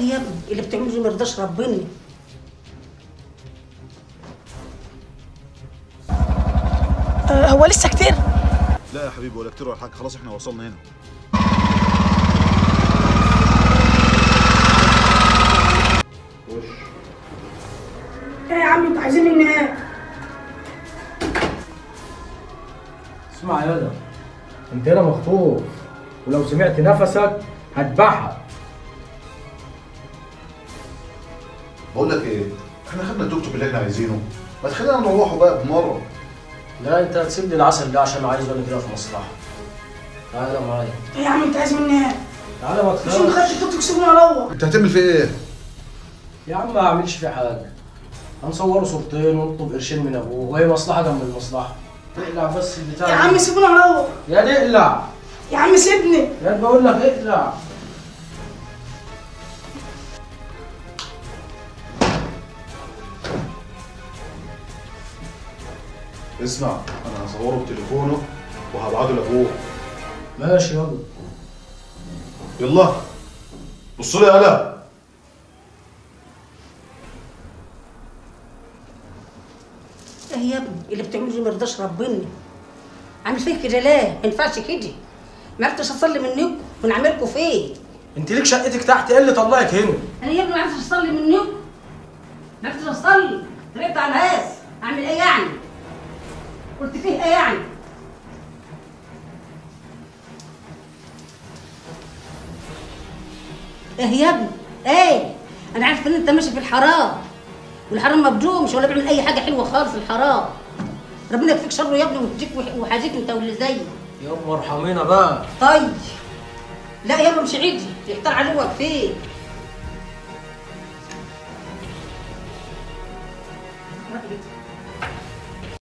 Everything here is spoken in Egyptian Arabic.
يا ابني اللي بتعمله ده ما يرضاش ربنا آه، هو لسه كتير لا يا حبيبي ولا كتير ولا حاجه خلاص احنا وصلنا هنا ايه يا عم انتوا عايزين مني ايه اسمع يالا انت هنا مخطوف ولو سمعت نفسك هتبعها بقول لك ايه احنا خدنا التوك توك اللي احنا عايزينه ما تخلينا نروحوا بقى بمره لا انت هتسيب لي العسل ده عشان عايز وانا كده في مصلحه تعالى معايا ايه يا عم انت عايز مني ايه تعالى ما مش انت تخافش خدت التوك توك سيبوني اروح انت هتعمل فيه ايه يا عم ما اعملش فيه حاجه هنصوره صورتين ونطلب قرشين من ابوه وهي مصلحه جنب المصلحه اقلع بس البتاع يا عم سيبوني اروح يا دي اقلع يا عم سيبني يا بقول لك اقلع اسمع انا هصوره بتليفونه وهبعته لابوه ماشي يابا يلا بصوا لي يالا ايه يا ابني اللي بتعمله ده ما يرضاش ربنا عامل فيك كده ليه ما ينفعش كده ما عرفتش اصلي منكم ونعملكم فيه انت ليك شقتك تحت ايه اللي طلعك هنا انا يا ابني ما عرفتش اصلي منكم ما عرفتش اصلي طلعت على الناس اعمل ايه يعني قلت فيه ايه يعني ايه يا ابني ايه انا عارفه ان انت ماشي في الحرام والحرام مبدومش ولا بيعمل اي حاجه حلوه خالص الحرام ربنا يكفيك شره يا ابني ويديك وح- وحاجتك انت واللي زيك يابا ارحمينا بقى طيب لا يابا مش عيدي يحتار عليك فيه